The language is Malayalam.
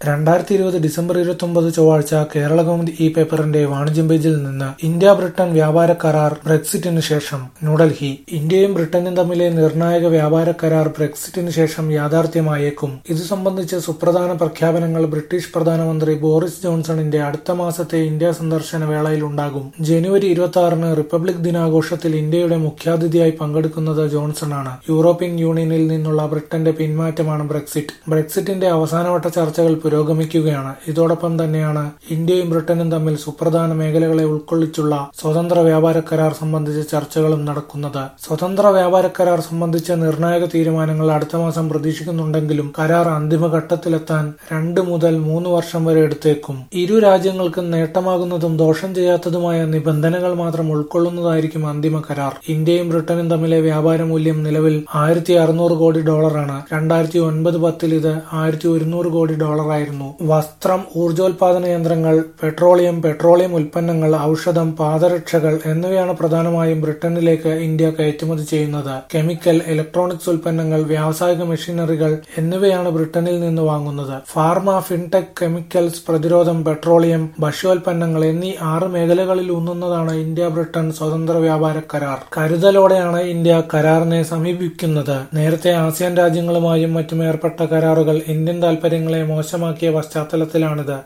രണ്ടായിരത്തി ഇരുപത് ഡിസംബർ ഇരുപത്തൊമ്പത് ചൊവ്വാഴ്ച കേരളകൗമുദി ഇ പേപ്പറിന്റെ വാണിജ്യം പേജിൽ നിന്ന് ഇന്ത്യ ബ്രിട്ടൻ വ്യാപാര കരാർ ബ്രെക്സിറ്റിന് ശേഷം ന്യൂഡൽഹി ഇന്ത്യയും ബ്രിട്ടനും തമ്മിലെ നിർണായക വ്യാപാര കരാർ ബ്രെക്സിറ്റിന് ശേഷം യാഥാർത്ഥ്യമായേക്കും ഇതു സംബന്ധിച്ച് സുപ്രധാന പ്രഖ്യാപനങ്ങൾ ബ്രിട്ടീഷ് പ്രധാനമന്ത്രി ബോറിസ് ജോൺസണിന്റെ അടുത്ത മാസത്തെ ഇന്ത്യ സന്ദർശന വേളയിൽ ഉണ്ടാകും ജനുവരി ഇരുപത്തി ആറിന് റിപ്പബ്ലിക് ദിനാഘോഷത്തിൽ ഇന്ത്യയുടെ മുഖ്യാതിഥിയായി പങ്കെടുക്കുന്നത് ജോൺസണാണ് യൂറോപ്യൻ യൂണിയനിൽ നിന്നുള്ള ബ്രിട്ടന്റെ പിന്മാറ്റമാണ് ബ്രെക്സിറ്റ് ബ്രെക്സിറ്റിന്റെ അവസാനവട്ട ചർച്ചകൾ പുരോഗമിക്കുകയാണ് ഇതോടൊപ്പം തന്നെയാണ് ഇന്ത്യയും ബ്രിട്ടനും തമ്മിൽ സുപ്രധാന മേഖലകളെ ഉൾക്കൊള്ളിച്ചുള്ള സ്വതന്ത്ര വ്യാപാര കരാർ സംബന്ധിച്ച ചർച്ചകളും നടക്കുന്നത് സ്വതന്ത്ര വ്യാപാര കരാർ സംബന്ധിച്ച നിർണായക തീരുമാനങ്ങൾ അടുത്ത മാസം പ്രതീക്ഷിക്കുന്നുണ്ടെങ്കിലും കരാർ അന്തിമഘട്ടത്തിലെത്താൻ രണ്ട് മുതൽ മൂന്ന് വർഷം വരെ എടുത്തേക്കും ഇരു രാജ്യങ്ങൾക്കും നേട്ടമാകുന്നതും ദോഷം ചെയ്യാത്തതുമായ നിബന്ധനകൾ മാത്രം ഉൾക്കൊള്ളുന്നതായിരിക്കും അന്തിമ കരാർ ഇന്ത്യയും ബ്രിട്ടനും തമ്മിലെ വ്യാപാര മൂല്യം നിലവിൽ ആയിരത്തി അറുന്നൂറ് കോടി ഡോളറാണ് രണ്ടായിരത്തി ഒൻപത് പത്തിൽ ഇത് ആയിരത്തി ഒരുന്നൂറ് കോടി ഡോളറായിരുന്നു വസ്ത്രം ഊർജോൽപാദന യന്ത്രങ്ങൾ പെട്രോളിയം പെട്രോളിയം ഉൽപ്പന്നങ്ങൾ ഔഷധം പാദരക്ഷകൾ എന്നിവയാണ് പ്രധാനമായും ബ്രിട്ടനിലേക്ക് ഇന്ത്യ കയറ്റുമതി ചെയ്യുന്നത് കെമിക്കൽ ഇലക്ട്രോണിക്സ് ഉൽപ്പന്നങ്ങൾ വ്യാവസായിക മെഷീനറികൾ എന്നിവയാണ് ബ്രിട്ടനിൽ നിന്ന് വാങ്ങുന്നത് ഫാർമ ഫിൻടെക് കെമിക്കൽസ് പ്രതിരോധം പെട്രോളിയം ഭക്ഷ്യോൽപ്പന്നങ്ങൾ എന്നീ ആറ് മേഖലകളിൽ ഊന്നുന്നതാണ് ഇന്ത്യ ബ്രിട്ടൻ സ്വതന്ത്ര വ്യാപാര കരാർ കരുതലോടെയാണ് ഇന്ത്യ കരാറിനെ സമീപിക്കുന്നത് നേരത്തെ ആസിയാൻ രാജ്യങ്ങളുമായും മറ്റും ഏർപ്പെട്ട കരാറുകൾ ഇന്ത്യൻ താൽപര്യങ്ങളെ മോശമാക്കിയ പശ്ചാത്തലത്തിലാണിത്